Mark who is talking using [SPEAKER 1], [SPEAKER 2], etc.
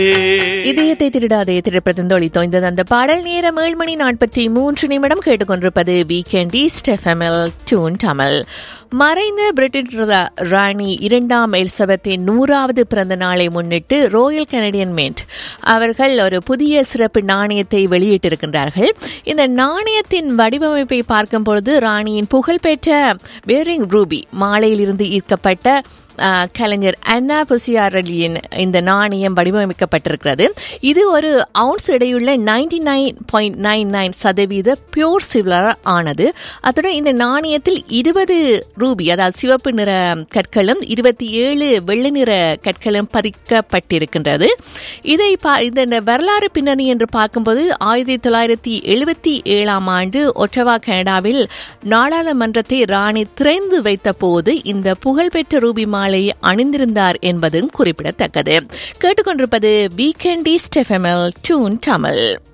[SPEAKER 1] இதயத்தை திருடாதே திரைப்படத்தின் ஒளித்தோய்ந்தது அந்த பாடல் நேரம் ஏழு மணி நாற்பத்தி மூன்று நிமிடம் கேட்டுக்கொண்டிருப்பது வீக்கெண்ட் ஈஸ்ட் எஃப்எம்எல் டூன் தமிழ் மறைந்த பிரிட்டிஷ் ரா- ராணி இரண்டாம் எலிசபெத்தின் நூறாவது பிறந்த நாளை முன்னிட்டு ரோயல் கனடியன் மென்ட் அவர்கள் ஒரு புதிய சிறப்பு நாணயத்தை வெளியிட்டிருக்கின்றார்கள் இந்த நாணயத்தின் வடிவமைப்பை பார்க்கும் பொழுது ராணியின் புகழ்பெற்ற பேரிங் ரூபி மாலையிலிருந்து ஈர்க்கப்பட்ட ஆஹ், கலைஞர் அன்னா புசியாரலியின் இந்த நாணயம் வடிவமைக்கப்பட்டிருக்கிறது இது ஒரு அவுன்ஸ் எடையுள்ள ninety nine point nine nine சதவீத பியோர் சில்வர் ஆனது அத்துடன் இந்த நாணயத்தில் இருபது ரூபி அதாவது சிவப்பு நிற கற்களும் இருபத்தி ஏழு வெள்ளை நிற கற்களும் பதிக்கப்பட்டிருக்கின்றது இதை பா இந்த வரலாறு பின்னணி என்று பார்க்கும்போது ஆயிரத்தி தொள்ளாயிரத்தி எழுபத்தி ஏழாம் ஆண்டு ஒற்றவா கனடாவில் நாடாளுமன்றத்தை ராணி திறந்து வைத்த போது இந்த புகழ்பெற்ற ரூபி மாலையை அணிந்திருந்தார் என்பதும் குறிப்பிடத்தக்கது கேட்டுக்கொண்டிருப்பது வீக்கெண்ட் ஈஸ்ட் எஃப்எம்எல் டூன் தமிழ்